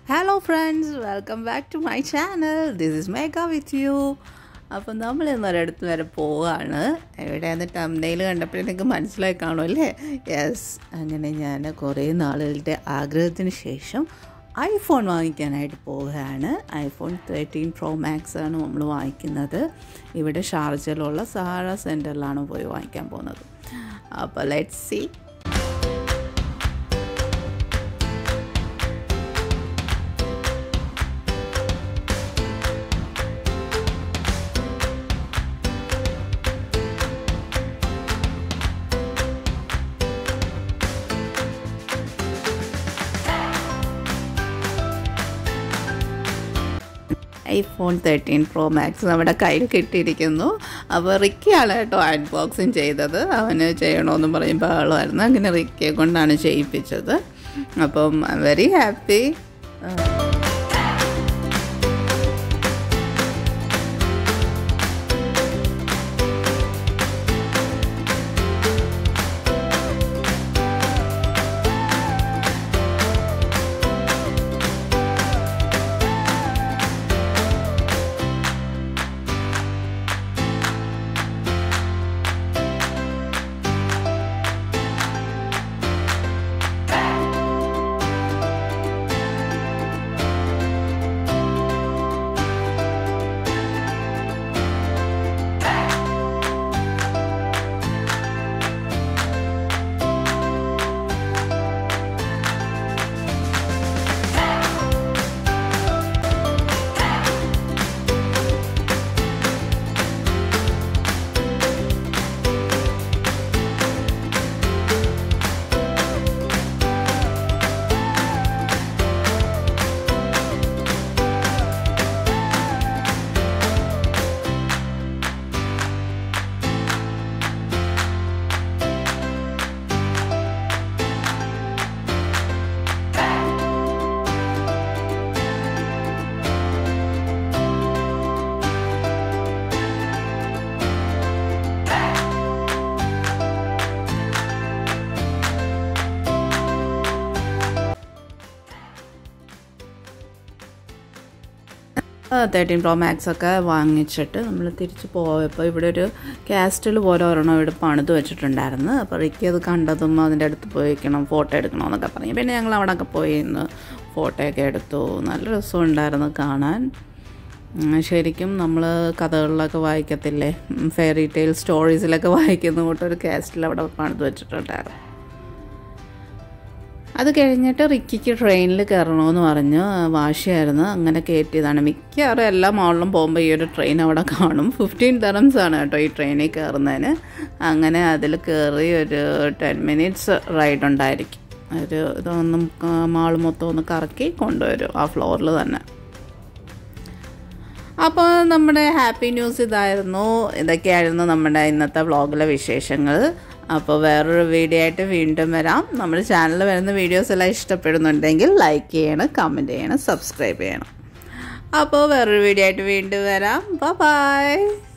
hello friends welcome back to my channel this is മേക്ക with you അപ്പം നമ്മൾ ഇന്നൊരിടത്ത് വരെ പോവുകയാണ് എവിടെയാന്ന് ടംനെയിൽ കണ്ടപ്പോൾ എനിക്ക് മനസ്സിലായി കാണുമല്ലേ യെസ് അങ്ങനെ ഞാൻ കുറേ നാളുകളുടെ ആഗ്രഹത്തിന് ശേഷം ഐഫോൺ വാങ്ങിക്കാനായിട്ട് പോവുകയാണ് ഐഫോൺ തേർട്ടീൻ പ്രോ മാക്സ് ആണ് നമ്മൾ വാങ്ങിക്കുന്നത് ഇവിടെ ഷാർജയിലുള്ള സഹാറ സെൻറ്ററിലാണ് പോയി വാങ്ങിക്കാൻ പോകുന്നത് അപ്പോൾ let see iPhone thirteen pro max നമ്മുടെ കയ്യിൽ കിട്ടിയിരിക്കുന്നു അപ്പോൾ റിക്കിയാണ് കേട്ടോ അൺബോക്സിങ് ചെയ്തത് അവന് ചെയ്യണമെന്ന് പറയുമ്പോൾ ആളുമായിരുന്നു അങ്ങനെ റിക്കിയെ കൊണ്ടാണ് ചെയ്യിപ്പിച്ചത് അപ്പം very happy thirteen pro max ഒക്കെ വാങ്ങിച്ചിട്ട് നമ്മൾ തിരിച്ച് പോയപ്പോൾ ഇവിടെ ഒരു കാസ്റ്റിൽ പോലെ ഒരെണ്ണം ഇവിടെ പണിത് വെച്ചിട്ടുണ്ടായിരുന്നു അപ്പോൾ റിക്കി അത് കണ്ടതും അതിൻ്റെ അടുത്ത് പോയി വയ്ക്കണം ഫോട്ടോ എടുക്കണമെന്നൊക്കെ പറഞ്ഞു പിന്നെ ഞങ്ങൾ അവിടെയൊക്കെ പോയി ഇന്ന് ഫോട്ടോയൊക്കെ എടുത്തു നല്ല രസമുണ്ടായിരുന്നു കാണാൻ ശരിക്കും നമ്മൾ കഥകളിലൊക്കെ വായിക്കത്തില്ലേ ഫെയറി ടെയിൽ സ്റ്റോറീസിലൊക്കെ വായിക്കുന്ന കൂട്ടൊരു കാസ്റ്റിൽ അവിടെ പണിത് വെച്ചിട്ടുണ്ടായിരുന്നു അത് കഴിഞ്ഞിട്ട് റിക്കിക്ക് ട്രെയിനിൽ കയറണമെന്ന് പറഞ്ഞ് വാശിയായിരുന്നു അങ്ങനെ കയറ്റിയതാണ് മിക്കവാറും എല്ലാ മോളിലും പോകുമ്പോൾ ഈ ഒരു ട്രെയിൻ അവിടെ കാണും ഫിഫ്റ്റീൻ തെറംസ് ആണ് കേട്ടോ ഈ ട്രെയിനിൽ കയറുന്നതിന് അങ്ങനെ അതിൽ കയറി ഒരു ടെൻ മിനിറ്റ്സ് റൈഡ് ഉണ്ടായിരിക്കും ഒരു ഇതൊന്നും മാൾ മൊത്തം ഒന്ന് കറക്കി കൊണ്ടുവരും ആ ഫ്ലോറിൽ തന്നെ അപ്പോൾ നമ്മുടെ ഹാപ്പി ന്യൂസ് ഇതായിരുന്നു ഇതൊക്കെയായിരുന്നു നമ്മുടെ ഇന്നത്തെ വ്ളോഗിലെ വിശേഷങ്ങൾ അപ്പോൾ വേറൊരു വീഡിയോ ആയിട്ട് വീണ്ടും വരാം നമ്മുടെ ചാനലിൽ വരുന്ന വീഡിയോസ് എല്ലാം ഇഷ്ടപ്പെടുന്നുണ്ടെങ്കിൽ ലൈക്ക് ചെയ്യണം കമൻറ്റ് ചെയ്യണം സബ്സ്ക്രൈബ് ചെയ്യണം അപ്പോൾ വേറൊരു വീഡിയോ ആയിട്ട് വീണ്ടും വരാം ബൈ